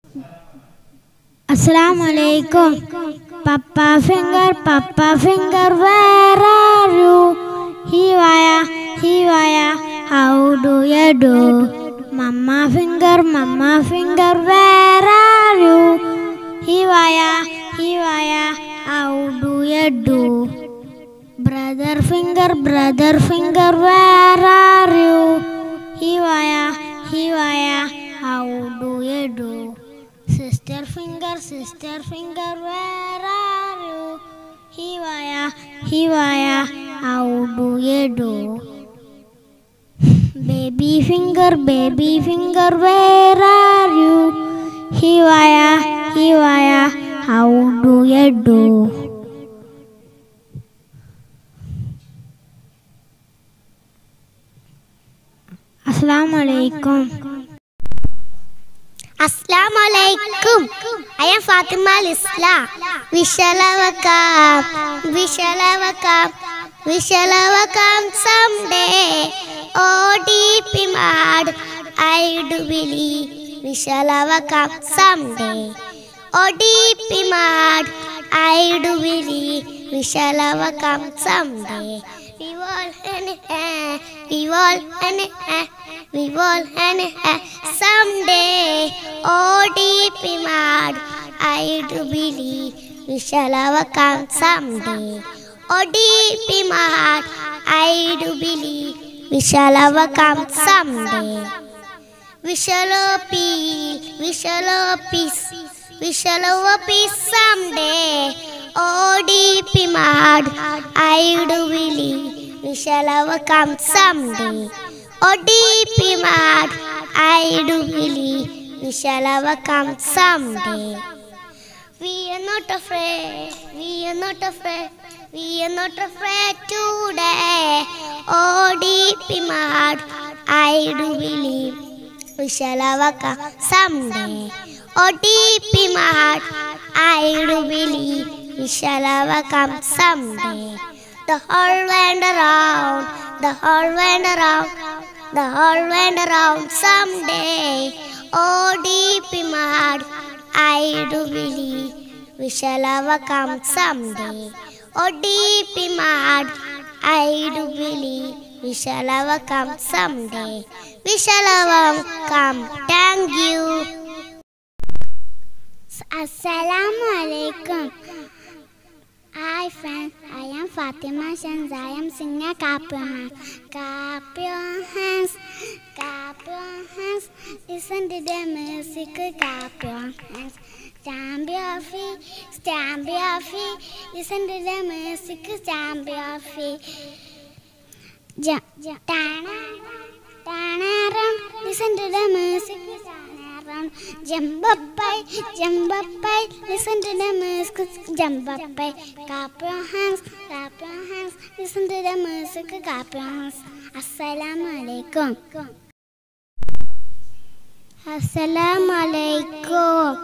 Assalamu alaikum. Papa finger, Papa finger, where are you? Hiwaya, Hiwaya, how do you do? Mama finger, Mama finger, where are you? Hiwaya, Hiwaya, how do you do? Brother finger, brother finger, where are you? Hiwaya, Hiwaya, how do you do? Sister finger, sister finger, where are you? Hiwaya, Hiwaya, how do you do? Baby finger, baby finger, where are you? Hiwaya, Hiwaya, how do you do? Assalamu alaikum. Assalamu alaikum. I am Fatima Lisla. We shall overcome. We shall overcome. We shall overcome someday. Oh, deep in my heart, I do believe we shall overcome someday. Oh, deep in my heart, I do believe we shall overcome someday. We all and eh, we all and eh, we all and eh, someday. Oh, deep in my heart, I do believe we shall overcome someday. Oh, deep in my heart, I do believe we shall overcome someday. We shall have peace, we shall have peace, we shall have peace someday. Oh, deep in my heart, I do believe we shall overcome someday. Oh, deep in my heart, I do believe we shall overcome someday. We are not afraid, we are not afraid, we are not afraid today. Oh, deep in my heart, I do believe we shall overcome someday. Oh, deep in my heart, I do believe we shall overcome someday. The whole went around, the whole went around, the whole went around someday. Oh, deep in my heart, I do believe we shall overcome someday. Oh, deep in my heart, I do believe we shall overcome someday. We shall overcome. Thank you. Assalamu alaikum. Hi friends, I am Fatima Shans. I am singing Clap Your Hands. Clap your hands, clap your hands. Listen to the music, clap your hands. Stamp your feet, stamp your feet. Listen to the music, stamp your feet. Jump, jump, turn around, turn around. Listen to the music, turn around. Jump up, high, jump up, high. Listen to the music, jump up, high. Clap your hands, clap your hands. Listen to the music, clap your hands. Assalamu alaikum. Assalamu alaikum.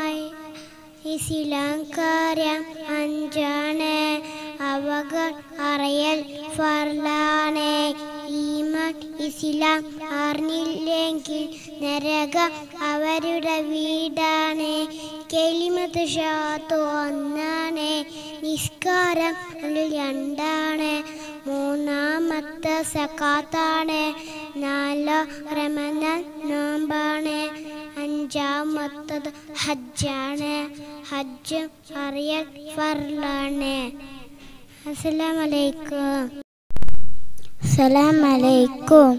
ഇസ്ലാംകാര്യം അഞ്ചാണ് അവകൾ അറിയൽ ഫർലാണ് ഈമാൻ ഇസ്ലാം അറിഞ്ഞില്ലെങ്കിൽ നരകം അവരുടെ വീടാണ് കെലിമത്ത് ഷാത്ത് ഒന്നാണ് നിസ്കാരം അതിൽ രണ്ടാണ് മൂന്നാമത്തെ സക്കാത്താണ് നാലോ റമദാൻ നോമ്പാണ് അഞ്ചാമത്തത് ഹജ്ജാണ് ഹജ്ജ് അറിയൽ ഫർലാണ് അസ്സലാമലൈക്കും അസ്സലാമലൈക്കും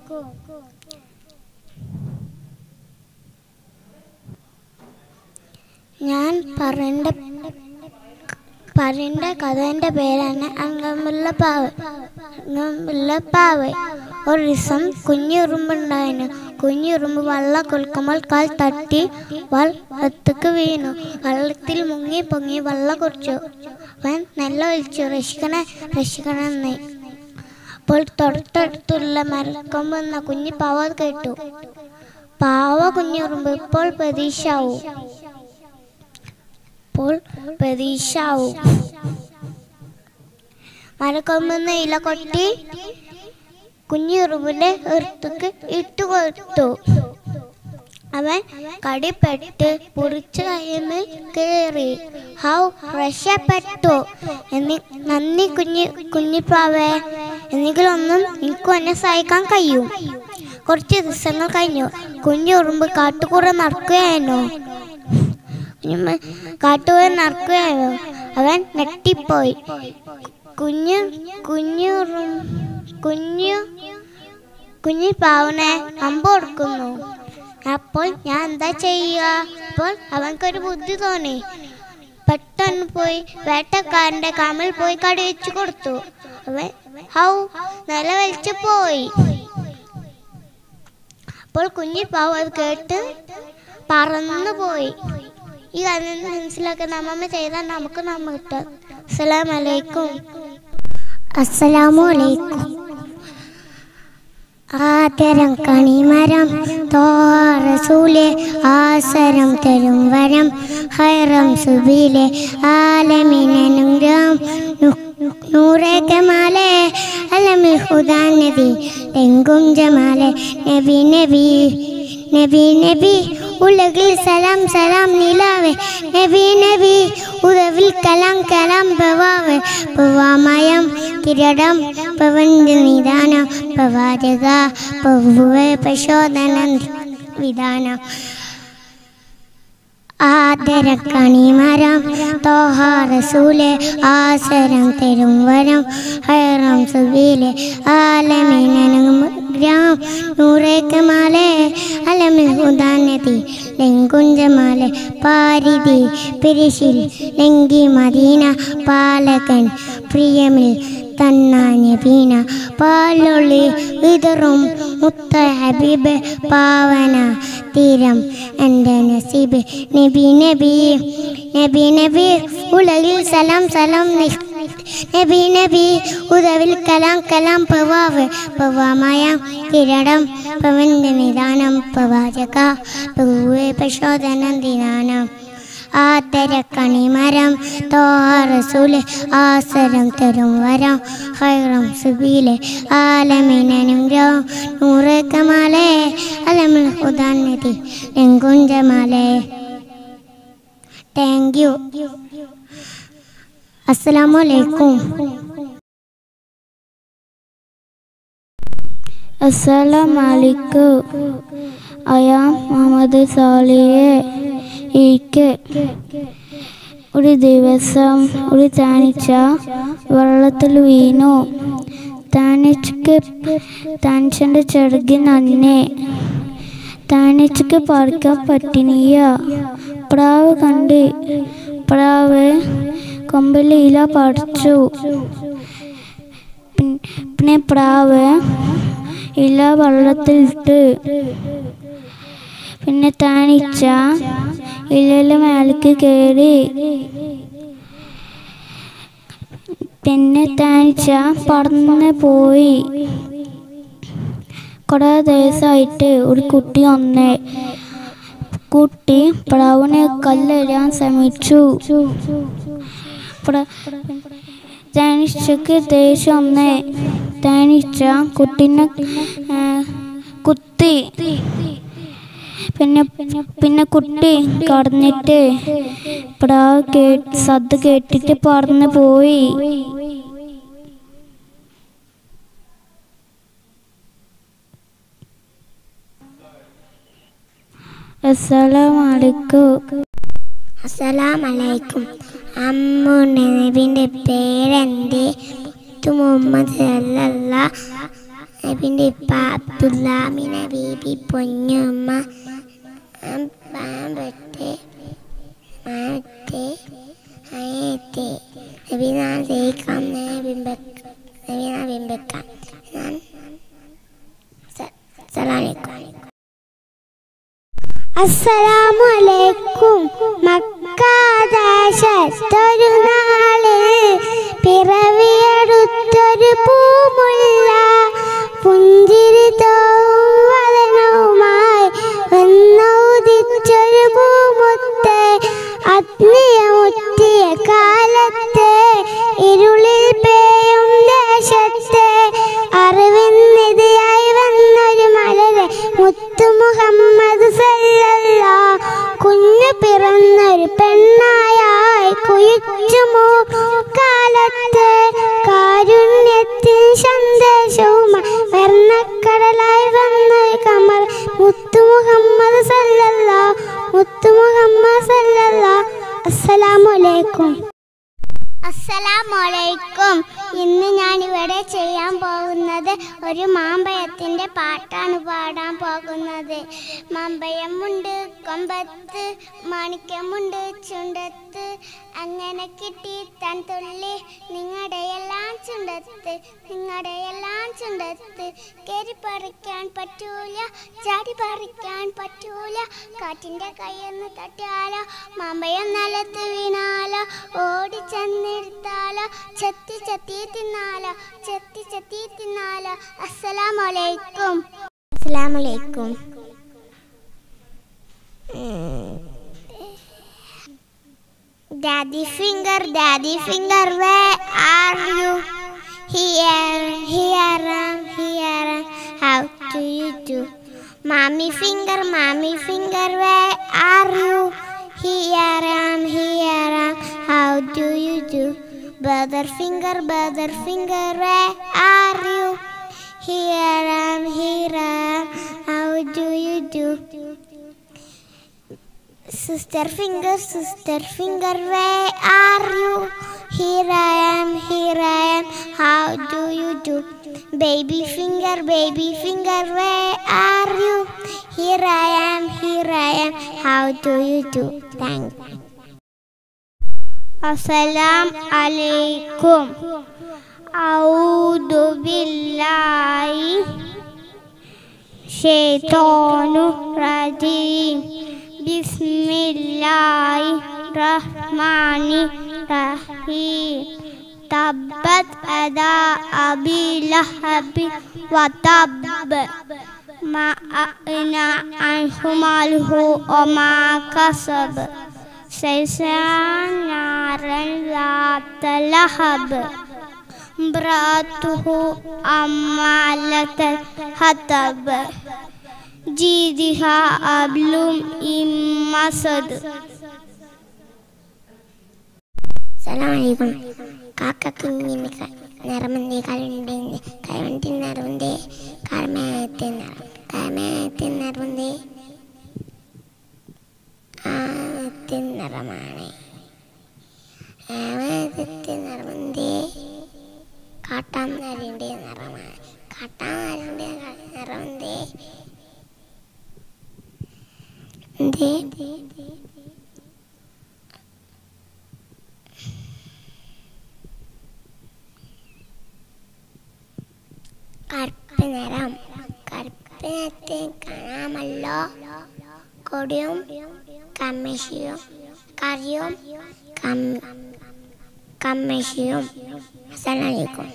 ഞാൻ പറയേണ്ട പറയേണ്ട കഥേൻ്റെ പേരാണ് അങ്കമുള്ള പാവ് അങ്കമുള്ള പാവ് ഒരു ദിവസം കുഞ്ഞുറുമ്പുണ്ടായിരുന്നു കുഞ്ഞുറുമ്പ് വെള്ളം കുളിക്കുമ്പോൾ കാൽ തട്ടി വെള്ളത്തേക്ക് വീണു വെള്ളത്തിൽ മുങ്ങി പൊങ്ങി വെള്ളം കുടിച്ചു അവൻ നല്ല വിളിച്ചു രക്ഷിക്കണേ രക്ഷിക്കണമെന്ന് അപ്പോൾ തൊട്ടടുത്തുള്ള മരക്കൊമ്പെന്ന കുഞ്ഞു പാവ കേട്ടു പാവ കുഞ്ഞുറുമ്പ് ഇപ്പോൾ പ്രതീക്ഷാവും ഇപ്പോൾ പ്രതീക്ഷാവും മരക്കൊമ്പെന്ന ഇല കൊട്ടി കുഞ്ഞുറുമ്പിന്റെ അടുത്തേക്ക് ഇട്ടു കൊടുത്തു അവൻ കടിപ്പെട്ട് പുറിച്ചു കയ്യുമ്മൽ കയറി ഹൗ രക്ഷപ്പെട്ടു എന്നി നന്ദി കുഞ്ഞു കുഞ്ഞിപ്പാവേ എന്തെങ്കിലൊന്നും എനിക്കും എന്നെ സഹായിക്കാൻ കഴിയും കുറച്ച് ദിവസങ്ങൾ കഴിഞ്ഞു കുഞ്ഞു ഉറുമ്പ് കാട്ടുകൂടെ നടക്കുകയായിരുന്നു കുഞ്ഞുമ്മ കാട്ടുകൂടെ നടക്കുകയായിരുന്നു അവൻ നെട്ടിപ്പോയി കുഞ്ഞു കുഞ്ഞു ഉറും- കുഞ്ഞു കുഞ്ഞി പാവനെ അമ്പ് കൊടുക്കുന്നു അപ്പോൾ ഞാൻ എന്താ ചെയ്യുക അപ്പോൾ അവൻക്കൊരു ബുദ്ധി തോന്നി പെട്ടെന്ന് പോയി വേട്ടക്കാരന്റെ കാമിൽ പോയി കടി വെച്ചു കൊടുത്തു അവൻ ഹൗ നിലവലിച്ചു പോയി അപ്പോൾ കുഞ്ഞി പാവ അത് കേട്ട് പറന്നു പോയി ഈ കഥ മനസ്സിലാക്കാൻ നമ്മമ്മ ചെയ്താൽ നമുക്ക് നമ്മ കിട്ടും അസ്സലാമലൈക്കും അസ്സലാമു അലൈക്കും ആദരം കണിമരം തോറസൂലെ ആസരം തരും വരം ഹൈറം സുബിലെ ആലമിനുഗ്രം നൂറെ കമാലെ അലമിൽ ഹുദാ നബി എങ്കും ജമാലെ നബി നബി നബി നബി ഉലകിൽ സലാം സലാം നിലാവേ നബി നബി ഉദവിൽ കലാം കലാം പവാവേ പവാമയം കിരീടം പവന്റെ നിദാനം പവാരക പവുവേ പ്രശോധന വിധാനം ആദരക്കണിമരം തോഹ റസൂലെ ആസരം തരും വരം ഹൈറം സുബീലെ ആലമിനം നൂറേക്ക് മാലെ അലമിൽ ഹുദാനതി ലെങ്കുഞ്ചമാലെ പാരിതി പിരിശിൽ ലെങ്കി മദീന പാലകൻ പ്രിയമിൽ തന്നാഞ്ഞ പീന പാലൊളി വിതറും മുത്ത ഹബീബ് പാവന തീരം എൻ്റെ നസീബ് നബി നബി നബി നബി ഉലകിൽ സലാം സലാം നി- നബി നബി ഉദവിൽ കലാം കലാം പവാവ് പവാമായ കിരീടം പവന്റെ നിദാനം പവാചക പവുവേ പ്രശോധനം ദിനാനം ആദരക്കണിമരം തോറസൂല് ആസരം തരും വരം ഹൈറം സുബീലെ ആലമിനും നൂറ് കമാലെ അലമിൽ ഹുദാനതി എങ്കുഞ്ചമാലെ താങ്ക് യു അസ്സലാമു അലൈക്കും അസ്സലാമലൈക്കും അയാം മുഹമ്മദ് സാലിയെ എനിക്ക് ഒരു ദിവസം ഒരു താനിച്ച വെള്ളത്തിൽ വീണു താനിച്ചക്ക് താനിച്ചൻ്റെ ചെറുകി നന്നെ താനിച്ചക്ക് പറിക്കാൻ പറ്റിനിയ പ്രാവ് കണ്ട് പ്രാവ് കൊമ്പിൽ ഇല പറിച്ചു പിൻ- പിന്നെ പ്രാവ് ഇല വെള്ളത്തിലിട്ട് പിന്നെ താനിച്ച ഇലയിലെ മേലേക്ക് കയറി പിന്നെ താനിച്ച പറന്ന് പോയി കുറേ ദിവസമായിട്ട് ഒരു കുട്ടി വന്നേ കുട്ടി പ്രാവിനെ കല്ലെറിയാൻ ശ്രമിച്ചു പ്ര- തേനിച്ചക്ക് ദേഷ്യം വന്നേ തേനിച്ച കുട്ടീനെ ആ, കുത്തി പിന്നെ പിന്നെ കുട്ടി കടന്നിട്ട് പ്രാവ് കേ സദ്ദ കേട്ടിട്ട് പറന്ന് പോയി അസ്സലാമലൈക്കും അസ്സലാം അലൈക്കും അമ്മുണ്ണ നബിൻ്റെ പേരെന്ത് മുത്തു മുഹമ്മദ് സല്ലല്ല നബിൻ്റെ ഇപ്പ അബ്ദുല്ലാമിന ബീബി പൊന്നുമ്മ പാമ്പത്തെ മാത്തെ അയത്തെ നബി ഞാൻ ജയിക്കാം ബിംബക്ക നബി ഞാൻ ബിംബക്കാം ഞാൻ അസ്സലാമലൈക്കും അസ്സലാമു അലൈക്കും മക്കാദേശത്തൊരു നാള് പിറവിയെടുത്തൊരു പൂമുല്ല പുഞ്ചിരി തോവലനവുമായി വന്നൗദിച്ചൊരു പൂമുത്തെ അഗ്നിയമുറ്റിയ കാലത്തെ ഇരുളിൽ പേയും ദേശത്തെ അറിവിന്നിതിയായി വന്നൊരു മലരെ മുത്തു മുഹമ്മദ് സല്ലല്ലാഹു അസ്സലാമലൈക്കും ഇന്ന് ഞാൻ ഇവിടെ ചെയ്യാൻ പോകുന്നത് ഒരു മാമ്പഴത്തിൻ്റെ പാട്ടാണ് പാടാൻ പോകുന്നത് മാമ്പഴമുണ്ട് കൊമ്പത്ത് മാണിക്യമുണ്ട് ചുണ്ടത്ത് അങ്ങനെ കിട്ടി തൻ തുള്ളി നിങ്ങളുടെ എല്ലാം ചുണ്ടത്ത് നിങ്ങളുടെ എല്ലാം ചുണ്ടത്ത് കയറി പറിക്കാൻ പറ്റൂല ചാടി പറിക്കാൻ പറ്റൂല കാറ്റിൻ്റെ കയ്യൊന്ന് തട്ടിയാലോ മാമ്പഴം നിലത്ത് വീണാലോ ഓടി ചെന്നെടുത്താലോ ചെത്തി ചെത്തി തിന്നാലോ ചെത്തി ചെത്തി തിന്നാലോ അസ്സലാമലൈക്കും അസ്സലാമലൈക്കും Daddy finger, daddy finger, where are you? Here, here, um, here, um, how do you do? Mommy finger, mommy finger, where are you? Here, um, here, um, how do you do? Brother finger, brother finger, where are you? Here, um, here, um, how do you do? Sister finger, sister finger, where are you? Here I am, here I am, how do you do? Baby finger, baby finger, where are you? Here I am, here I am, how do you do? Thank you. Assalam alaikum. A'udhu billahi shaitanur rajim. Bismillahirrahmanirrahim. Tabbat ada abi lahabi wa tab. Ma a'na anhu malhu wa ma kasab. Saysan naran ذات لهب امرأته أمالة الحطب جيدها أبل من مسد സലാമലൈക്കും കാക്ക കുഞ്ഞിന് നിറമന്തി കലുണ്ടി കലവണ്ടി നിറവന്തി കർമ്മത്തെ നിറം കർമ്മത്തെ നിറവന്തി ആമത്തെ നിറമാണ് ആമത്തെ നിറവന്തി കാട്ടാൻ നരിൻ്റെ നിറമാണ് കാട്ടാൻ നരിൻ്റെ നിറവന്തി എന്തേ കറുപ്പ് നിറം കറുപ്പ് നിറത്തിൽ കാണാമല്ലോ കൊടിയും കമ്മശിയും കറിയും കമ്മശിയും അസ്സലാമലൈക്കും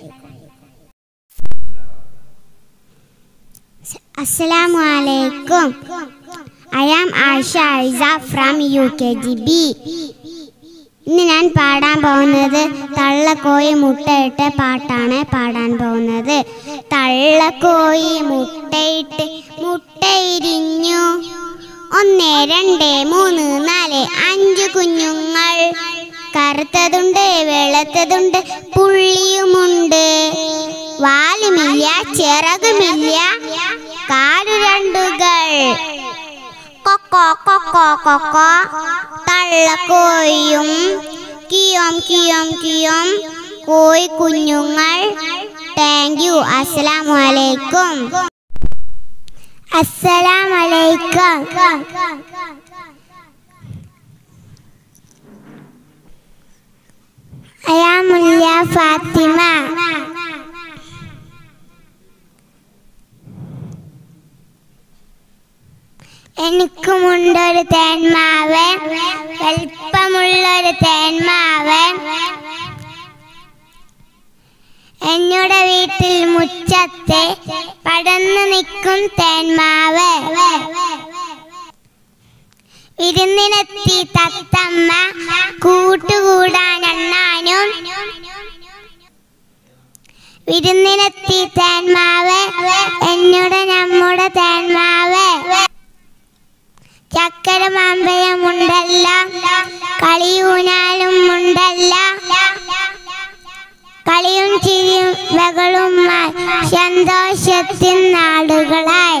Assalamu alaikum. I am Aisha Aiza from UKGB. ഇന്ന് ഞാൻ പാടാൻ പോകുന്നത് തള്ളക്കോയി മുട്ടയിട്ട് പാട്ടാണ് പാടാൻ പോകുന്നത് തള്ളക്കോയി മുട്ടയിട്ട് മുട്ടയിരിഞ്ഞു ഒന്ന് രണ്ട് മൂന്ന് നാല് അഞ്ച് കുഞ്ഞുങ്ങൾ കറുത്തതുണ്ട് വെളുത്തതുണ്ട് പുള്ളിയുമുണ്ട് വാലുമില്ല ചിറകുമില്ല കാലു രണ്ടുകൾ കൊക്കോ കൊക്കോ കൊക്കോ തള്ളക്കോയും കിയോം കിയോം കിയോം കോയി കുഞ്ഞുങ്ങൾ താങ്ക് യു അസ്സലാമു അലൈക്കും അസ്സലാമു അലൈക്കും അയാമുല്ല ഫാത്തിമ എനിക്കുമുണ്ടൊരു തേന്മാവ് വലിപ്പമുള്ളൊരു തേന്മാവ് എന്നുടെ വീട്ടിൽ മുറ്റത്തെ പടന്നു നിൽക്കും തേന്മാവ് വിരുന്നിനെത്തി തത്തമ്മ കൂട്ടുകൂടാൻ എണ്ണാനും വിരുന്നിനെത്തി തേന്മാവ് എന്നുടെ നമ്മുടെ തേന്മാവ് ചക്കര മാമ്പഴമുണ്ടല്ല കളിയൂനാലും ഉണ്ടല്ല കളിയും ചിരിയും ബഹളുമായി സന്തോഷത്തിൻ നാടുകളായി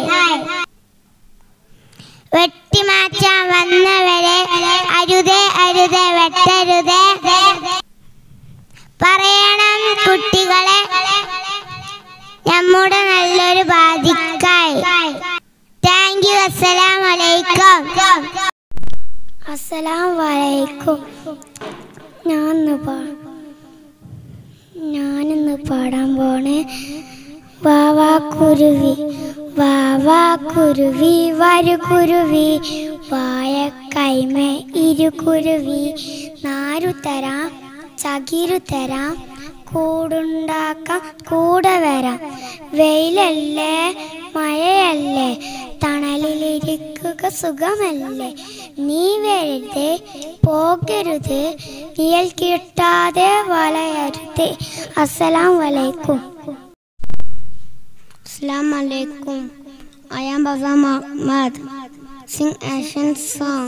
വെട്ടിമാറ്റാൻ വന്നവരെ അരുതേ അരുതേ വെട്ടരുതേ പറയാ അസ്സലാം വലൈക്കും ഞാനിന്ന് പാ ഞാനിന്ന് പാടാൻ പോണേ വാവാ കുരുവി വാവാ കുരുവി വരു കുരുവി വായ കൈമ ഇരു കുരുവി നാരു തരാം ചകിരു തരാം കൂടുണ്ടാക്കാം കൂടെ വരാം വെയിലല്ലേ മഴയല്ലേ തണലിലിരിക്കുക സുഖമല്ലേ നീ വെറുതെ പോകരുത് നീൽ കിട്ടാതെ വളയരുത് അസ്സലാം വലൈക്കും Assalamu alaikum. I am Baba Muhammad. Sing Asian song.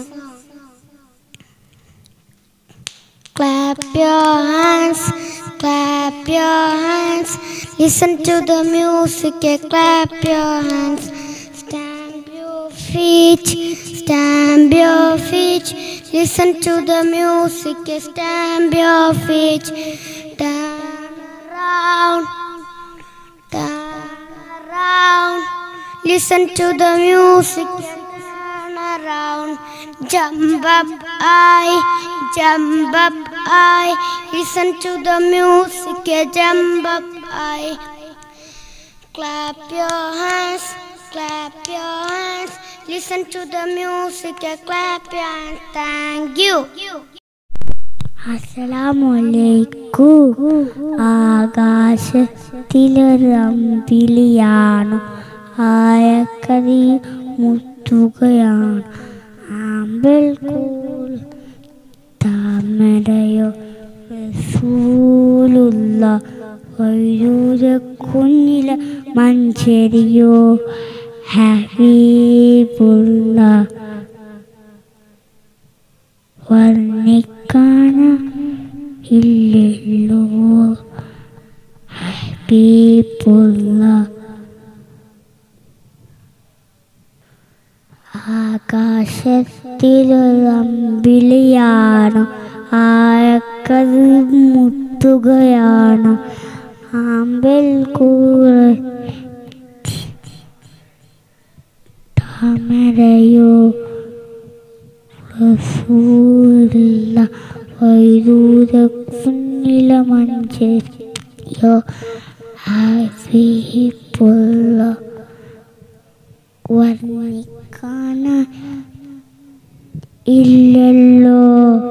Clap your hands, clap your hands. Listen to the music, yeah, clap your hands. Stamp your feet, stamp your feet. Listen to the music, yeah, stamp your feet. Turn around, turn around. Listen to the music, yeah, turn around. Jump up high, jump up high. Listen to the music, yeah, jump up high. Clap your hands, clap your hands. Listen to the music, yeah, clap your hands. Thank you. അസലാമലൈക്കു ആകാശത്തിലൊരമ്പിളിയാണ് ആയക്കതി മുത്തുകയാണ് ആമ്പൽ കൂൽ താമരയോ റസൂലുള്ള വൈരൂര കുഞ്ഞില മഞ്ചരിയോ ഹബീബുള്ള വർണ്ണിക്കാന ഇല്ലല്ലോ ഹബീബുള്ള ആകാശത്തിലൊരമ്പിളിയാണ് ആയക്കത് മുത്തുകയാണ് ആമ്പൽ കൂറ താമരയോ റസൂലുള്ള വൈദൂര കുഞ്ഞില മഞ്ചരിയോ ഹബീബുള്ള വർണ്ണിക്കാന ഇല്ലല്ലോ